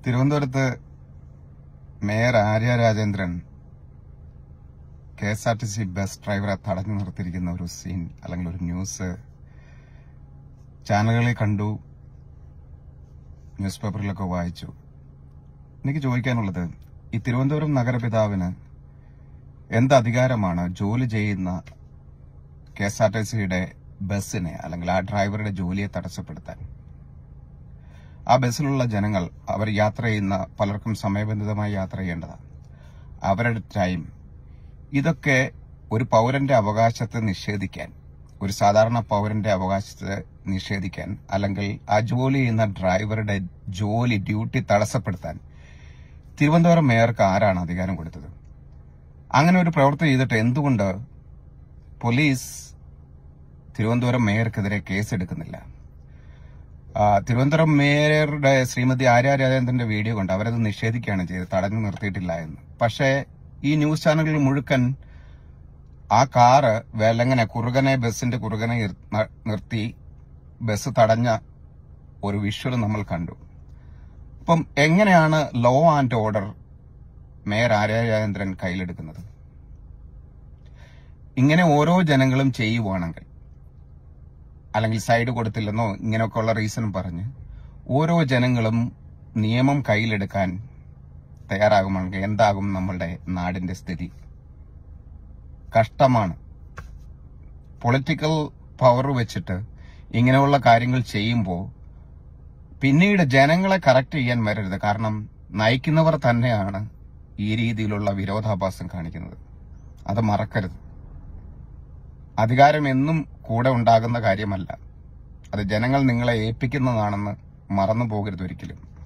തിരുവനന്തപുരത്ത് mayor Arya Rajendran K S R T C bus ഡ്രൈവറെ തടഞ്ഞു നിർത്തിയിരിക്കുന്ന ഒരു സീൻ അല്ലെങ്കിൽ ഒരു ന്യൂസ് ചാനലുകളിൽ കണ്ടു ന്യൂസ് പേപ്പറിലൊക്കെ വായിച്ചു എനിക്ക് ചോദിക്കാനുള്ളത് ഈ തിരുവനന്തപുരം നഗരപിതാവിന് എന്ത് അധികാരമാണ് ജോലി ചെയ്യുന്ന കെ എസ് ആർ ടി സിയുടെ ബസ്സിനെ അല്ലെങ്കിൽ ആ ഡ്രൈവറുടെ ജോലിയെ തടസ്സപ്പെടുത്താൻ ആ ബസ്സിലുള്ള ജനങ്ങൾ അവർ യാത്ര ചെയ്യുന്ന പലർക്കും സമയബന്ധിതമായി യാത്ര ചെയ്യേണ്ടതാണ് അവരുടെ ടൈം ഇതൊക്കെ ഒരു പൗരന്റെ അവകാശത്തെ നിഷേധിക്കാൻ ഒരു സാധാരണ പൗരന്റെ അവകാശത്തെ നിഷേധിക്കാൻ അല്ലെങ്കിൽ ആ ജോലി ചെയ്യുന്ന ഡ്രൈവറുടെ ജോലി ഡ്യൂട്ടി തടസ്സപ്പെടുത്താൻ തിരുവനന്തപുരം മേയർക്ക് ആരാണ് അധികാരം കൊടുത്തത് അങ്ങനെ ഒരു പ്രവൃത്തി ചെയ്തിട്ട് എന്തുകൊണ്ട് പോലീസ് തിരുവനന്തപുരം മേയർക്കെതിരെ കേസെടുക്കുന്നില്ല ആ, തിരുവനന്തപുരം മേയറുടെ ശ്രീമതി ആര്യ രാജേന്ദ്രന്റെ വീഡിയോ കൊണ്ട് അവരത് നിഷേധിക്കുകയാണ് ചെയ്തത് തടഞ്ഞു നിർത്തിയിട്ടില്ല എന്ന് പക്ഷേ ഈ ന്യൂസ് ചാനലുകൾ മുഴുക്കൻ ആ കാറ് വെല്ലങ്ങനെ കുറുകനെ ബസിന്റെ കുറുകനെ ഇർ- ന- നിർത്തി ബസ് തടഞ്ഞ ഒരു വിഷ്വൽ നമ്മൾ കണ്ടു അപ്പം എങ്ങനെയാണ് law and order mayor Arya Rajendran കയ്യിലെടുക്കുന്നത് ഇങ്ങനെ ഓരോ ജനങ്ങളും ചെയ്യുവാണെങ്കിൽ അല്ലെങ്കിൽ സൈഡ് കൊടുത്തില്ലെന്നോ ഇങ്ങനെയൊക്കെയുള്ള റീസൺ പറഞ്ഞ് ഓരോ ജനങ്ങളും നിയമം കയ്യിലെടുക്കാൻ തയ്യാറാകുമെങ്കിൽ എന്താകും നമ്മളുടെ നാടിന്റെ സ്ഥിതി കഷ്ടമാണ് പൊളിറ്റിക്കൽ പവർ വെച്ചിട്ട് ഇങ്ങനെയുള്ള കാര്യങ്ങൾ ചെയ്യുമ്പോൾ പിന്നീട് ജനങ്ങളെ കറക്റ്റ് ചെയ്യാൻ വരരുത് കാരണം നയിക്കുന്നവർ തന്നെയാണ് ഈ രീതിയിലുള്ള വിരോധാഭാസം കാണിക്കുന്നത് അത് മറക്കരുത് അധികാരം എന്നും കൂടെ ഉണ്ടാകുന്ന കാര്യമല്ല അത് ജനങ്ങൾ നിങ്ങളെ ഏൽപ്പിക്കുന്നതാണെന്ന് മറന്നു പോകരുത് ഒരിക്കലും